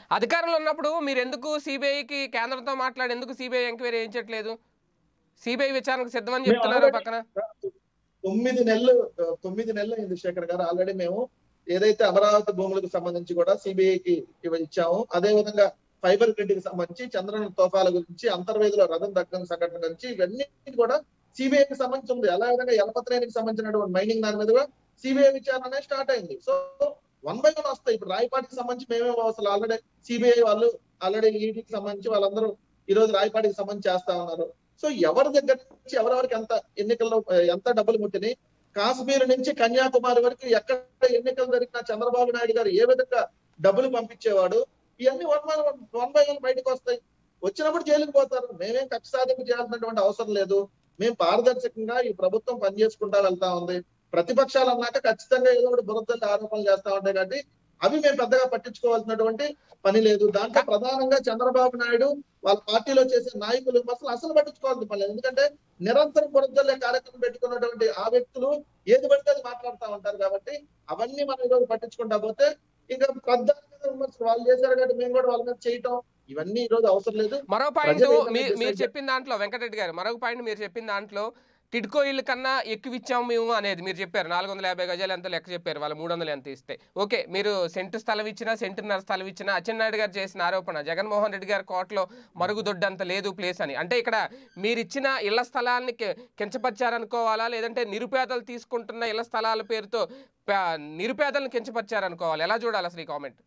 అధికారంలో ఉన్నప్పుడు మీరు ఎందుకు సిబిఐకి కేంద్రంతో మాట్లాడి ఎందుకు సిబిఐ ఎంక్వైరీ చేయించట్లేదు సిబిఐ విచారణకు సిద్ధమని మేము చెప్తున్నారు already- పక్కన తొమ్మిది నెలలు ఆ, తొమ్మిది నెలలు అయింది శేఖర్ గారు ఆల్రెడీ మేము ఏదైతే అమరావతి భూములకు సంబంధించి కూడా సిబిఐకి ఇచ్చాము అదే విధంగా ఫైబర్ గ్రిడ్ కి సంబంధించి చంద్రన తోఫాల గురించి అంతర్వేదిలో రథం దక్కన సంఘటన గురించి ఇవన్నీ కూడా సిబిఐకి సంబంధించి ఉంది అలా విధంగా ఎలపత్రేనికి సంబంధించినటువంటి మైనింగ్ దాని మీద కూడా సిబిఐ విచారణ అనేది స్టార్ట్ అయింది సో వన్ బై వన్ వస్తాయి ఇప్పుడు రాయపాటికి సంబంధించి మేమే అసలు ఆల్రెడీ సిబిఐ వాళ్ళు ఆల్రెడీ ఈడీకి సంబంధించి వాళ్ళందరూ ఈ రోజు రాయపాటికి సంబంధించి చేస్తా ఉన్నారు సో ఎవరి దగ్గర నుంచి ఎవరెవరికి ఎంత ఎన్నికల్లో ఆ, ఎంత డబ్బులు ముట్టినాయి కాశ్మీర్ నుంచి కన్యాకుమారి వరకు ఎక్కడ ఎన్నికలు జరిగినా చంద్రబాబు నాయుడు గారు ఏ విధంగా డబ్బులు పంపించేవాడు ఇవన్నీ one by one one by one బయటకు వస్తాయి వచ్చినప్పుడు జైలుకి పోతారు మేమేం కక్ష సాధింపు చేయాల్సినటువంటి అవసరం లేదు మేము పారదర్శకంగా ఈ ప్రభుత్వం పనిచేసుకుంటా వెళ్తా ఉంది ప్రతిపక్షాలు అన్నాక ఖచ్చితంగా ఏదో ఒకటి బురదల్లి ఆరోపణలు చేస్తా ఉంటాయి కాబట్టి అవి మేము పెద్దగా పట్టించుకోవాల్సినటువంటి పని లేదు దాంట్లో ప్రధానంగా చంద్రబాబు నాయుడు వాళ్ళ పార్టీలో చేసే నాయకులు అసలు అసలు పట్టించుకోవాల్సిన పని లేదు ఎందుకంటే నిరంతరం బురదల్లే కార్యక్రమం పెట్టుకున్నటువంటి ఆ వ్యక్తులు ఏది పడితే అది మాట్లాడుతూ ఉంటారు కాబట్టి అవన్నీ మనం ఈరోజు పట్టించుకుంటా పోతే ఇంకా ప్రధానంగా విమర్శలు వాళ్ళు చేశారు కాబట్టి మేము కూడా వాళ్ళ మీద చేయటం ఇవన్నీ ఈ రోజు అవసరం లేదు మరో పాయింట్ ప్రజలు ఏదైనా మీరు మీరు decide చెప్పిన దాంట్లో వెంకటరెడ్డి గారు మరొక పాయింట్ మీరు చెప్పిన దాంట్లో టిడ్కో ఇల్లు కన్నా ఎక్కువ ఇచ్చాము మేము అనేది మీరు చెప్పారు నాలుగు వందల యాభై గజాలు ఎంత లెక్క చెప్పారు వాళ్ళు మూడు వందలు ఎంత ఇస్తే ఓకే మీరు సెంటు స్థలం ఇచ్చినా సెంటున్నర స్థలం ఇచ్చినా అచ్చెన్నాయుడు గారు చేసిన ఆరోపణ జగన్మోహన్ రెడ్డి గారి కోటలో మరుగుదొడ్డి అంత లేదు ప్లేస్ అని అంటే ఇక్కడ మీరు ఇచ్చిన ఇళ్ల స్థలాన్ని కి- కించపరిచారనుకోవాలా లేదంటే నిరుపేదలు తీసుకుంటున్న ఇళ్ల స్థలాల పేరుతో ప- నిరుపేదలను కించపరిచారనుకోవాలి ఎలా చూడాలి అసలు ఈ కామెంట్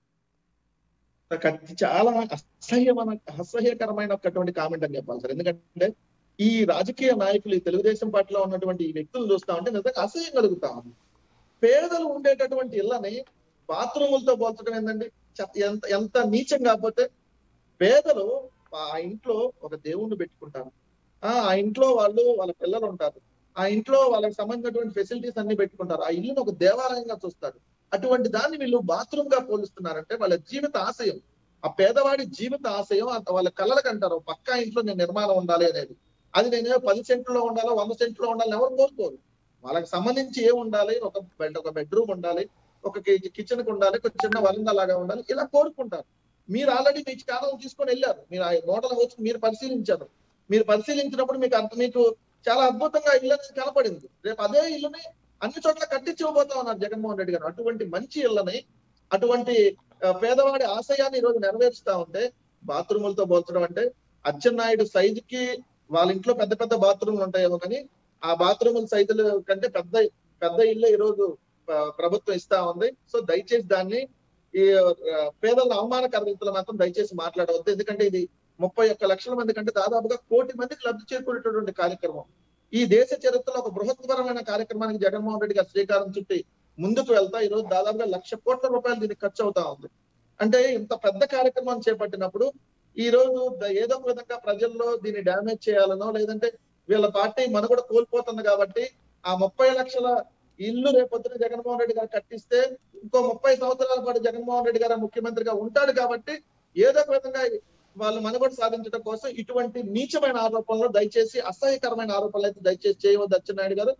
ఖచ్చి- చాలా అసహ్యమైన అసహ్యకరమైన ఒకటువంటి కామెంట్ అని చెప్పాలి సార్ ఎందుకంటే ఈ రాజకీయ నాయకులు ఈ తెలుగుదేశం పార్టీలో ఉన్నటువంటి ఈ వ్యక్తులు చూస్తా ఉంటే నిజంగా అసహ్యం కలుగుతా ఉంది పేదలు ఉండేటటువంటి ఇళ్ళని బాత్రూములతో పోల్చడం ఏంటండి చెత్త- ఎంత ఎంత నీచం కాకపోతే పేదలు ఆ ఇంట్లో ఒక దేవుణ్ణి పెట్టుకుంటారు ఆ ఆ ఇంట్లో వాళ్ళు వాళ్ళ పిల్లలు ఉంటారు ఆ ఇంట్లో వాళ్ళకి సంబంధించినటువంటి ఫెసిలిటీస్ అన్ని పెట్టుకుంటారు ఆ ఇల్లును ఒక దేవాలయంగా చూస్తారు అటువంటి దాన్ని వీళ్ళు బాత్రూమ్ గా పోలుస్తున్నారంటే వాళ్ళ జీవిత ఆశయం ఆ పేదవాడి జీవిత ఆశయం అంత వాళ్ళ కళ్ళకి అంటారు పక్కా ఇంట్లో నేను నిర్మాణం ఉండాలి అనేది అది నేను పది సెంట్లో ఉండాలో వంద సెంట్లో ఉండాలని ఎవరు కోరుకోరు వాళ్ళకి సంబంధించి ఏం ఉండాలి ఒక బెడ్ ఒక బెడ్రూమ్ ఉండాలి ఒక కిచెన్ కి ఉండాలి ఒక చిన్న వరండా లాగా ఉండాలి ఇలా కోరుకుంటారు మీరు ఆల్రెడీ మీ ఛానల్ తీసుకొని వెళ్ళారు మీరు ఆ మోడల్ వచ్చి మీరు పరిశీలించారు మీరు పరిశీలించినప్పుడు మీకు అంత మీకు చాలా అద్భుతంగా ఇల్లు అనేది కనపడింది రేపు అదే ఇల్లుని అన్ని చోట్ల కట్టించి ఇవ్వబోతా ఉన్నారు జగన్మోహన్ రెడ్డి గారు అటువంటి మంచి ఇళ్ళని అటువంటి ఆ, పేదవాడి ఆశయాన్ని ఈ రోజు నెరవేరుస్తా ఉంటే బాత్రూములతో పోల్చడం అంటే అచ్చెన్నాయుడు సైజుకి వాళ్ళ ఇంట్లో పెద్ద పెద్ద బాత్రూమ్లు ఉంటాయేమో కానీ ఆ బాత్రూముల సైజుల కంటే పెద్ద పెద్ద ఇల్లు ఈ రోజు ఆ, ప్రభుత్వం ఇస్తా ఉంది సో దయచేసి దాన్ని ఈ ఆ, పేదల అవమానకర రీతిలో మాత్రం దయచేసి మాట్లాడవద్దు ఎందుకంటే ఇది ముప్పై ఒక్క లక్షల మంది కంటే దాదాపుగా కోటి మందికి లబ్ధి చేకూరేటటువంటి కార్యక్రమం ఈ దేశ చరిత్రలో ఒక బృహత్పరమైన కార్యక్రమానికి జగన్మోహన్ రెడ్డి గారు శ్రీకారం చుట్టి ముందుకు వెళ్తా ఈ రోజు దాదాపుగా లక్ష కోట్ల రూపాయలు దీనికి ఖర్చు అవుతా ఉంది అంటే ఇంత పెద్ద కార్యక్రమం చేపట్టినప్పుడు ఈ రోజు ద- ఏదో ఒక విధంగా ప్రజల్లో దీన్ని డ్యామేజ్ చేయాలనో లేదంటే వీళ్ళ పార్టీ మనుగడ కోల్పోతుంది కాబట్టి ఆ ముప్పై లక్షల ఇల్లు రేపొద్దున జగన్మోహన్ రెడ్డి గారు కట్టిస్తే ఇంకో ముప్పై సంవత్సరాల పాటు జగన్మోహన్ రెడ్డి గారు ముఖ్యమంత్రిగా ఉంటాడు కాబట్టి ఏదో ఒక విధంగా వాళ్ళు మనుగడ సాధించడం కోసం ఇటువంటి నీచమైన ఆరోపణలు దయచేసి అసహ్యకరమైన ఆరోపణలు అయితే దయచేసి చేయవద్దు అచ్చెన్నాయుడు గారు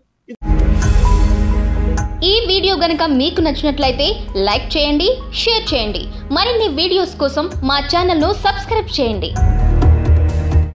ఈ వీడియో గనక మీకు నచ్చినట్లయితే లైక్ చేయండి షేర్ చేయండి మరిన్ని వీడియోస్ కోసం మా ఛానల్ను సబ్స్క్రైబ్ చేయండి